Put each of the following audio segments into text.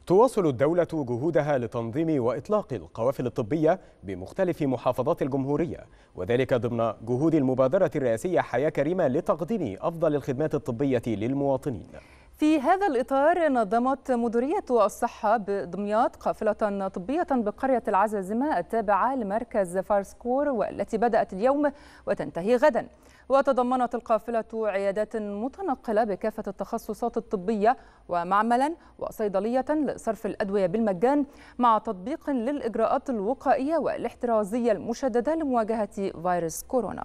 تواصل الدولة جهودها لتنظيم وإطلاق القوافل الطبية بمختلف محافظات الجمهورية وذلك ضمن جهود المبادرة الرئاسية حياة كريمة لتقديم أفضل الخدمات الطبية للمواطنين في هذا الإطار نظمت مديرية الصحة بدمياط قافلة طبية بقرية العزازمة التابعة لمركز فارسكور والتي بدأت اليوم وتنتهي غدا وتضمنت القافلة عيادات متنقلة بكافة التخصصات الطبية ومعملا وصيدلية لصرف الأدوية بالمجان مع تطبيق للإجراءات الوقائية والاحترازية المشددة لمواجهة فيروس كورونا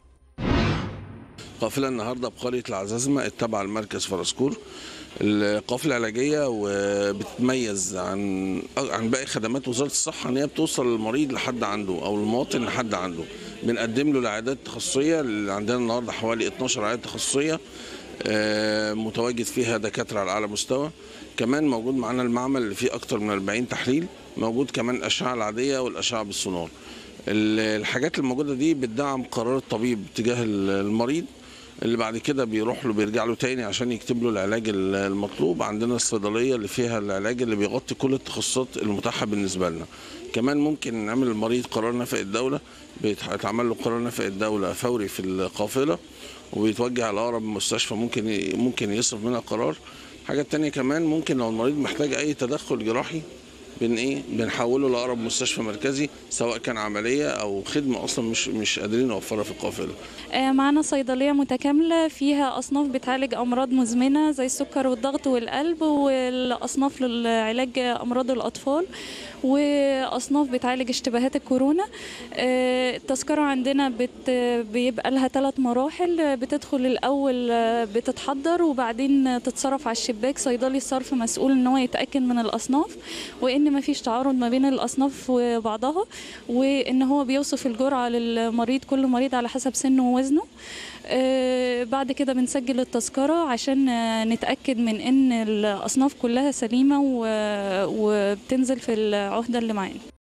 قافله النهارده بقريه العزازمه التابعه لمركز فرسكور القافله علاجيه وبتتميز عن عن باقي خدمات وزاره الصحه ان هي بتوصل للمريض لحد عنده او المواطن لحد عنده بنقدم له العيادات التخصصيه اللي عندنا النهارده حوالي 12 عياده تخصصيه متواجد فيها دكاتره على اعلى مستوى كمان موجود معانا المعمل اللي فيه اكتر من 40 تحليل موجود كمان الاشعه العاديه والاشعه بالسونار الحاجات الموجوده دي بتدعم قرار الطبيب تجاه المريض اللي بعد كده بيروح له بيرجع له تاني عشان يكتب له العلاج المطلوب عندنا الصيدليه اللي فيها العلاج اللي بيغطي كل التخصصات المتاحه بالنسبه لنا كمان ممكن نعمل المريض قرار نفق الدوله بيتعمل له قرار نفق الدوله فوري في القافله وبيتوجه على اقرب مستشفى ممكن ممكن يصرف منها قرار حاجه تانية كمان ممكن لو المريض محتاج اي تدخل جراحي بن ايه بنحوله لاقرب مستشفى مركزي سواء كان عمليه او خدمه اصلا مش مش قادرين نوفرها في القافله. معانا صيدليه متكامله فيها اصناف بتعالج امراض مزمنه زي السكر والضغط والقلب والاصناف لعلاج امراض الاطفال واصناف بتعالج اشتباهات الكورونا التذكره عندنا بت بيبقى لها ثلاث مراحل بتدخل الاول بتتحضر وبعدين تتصرف على الشباك صيدلي الصرف مسؤول ان هو يتاكد من الاصناف وان ما فيش تعارض ما بين الاصناف وبعضها وان هو بيوصف الجرعه للمريض كل مريض على حسب سنه ووزنه بعد كده بنسجل التذكرة عشان نتأكد من إن الأصناف كلها سليمة وبتنزل في العهدة اللي معانا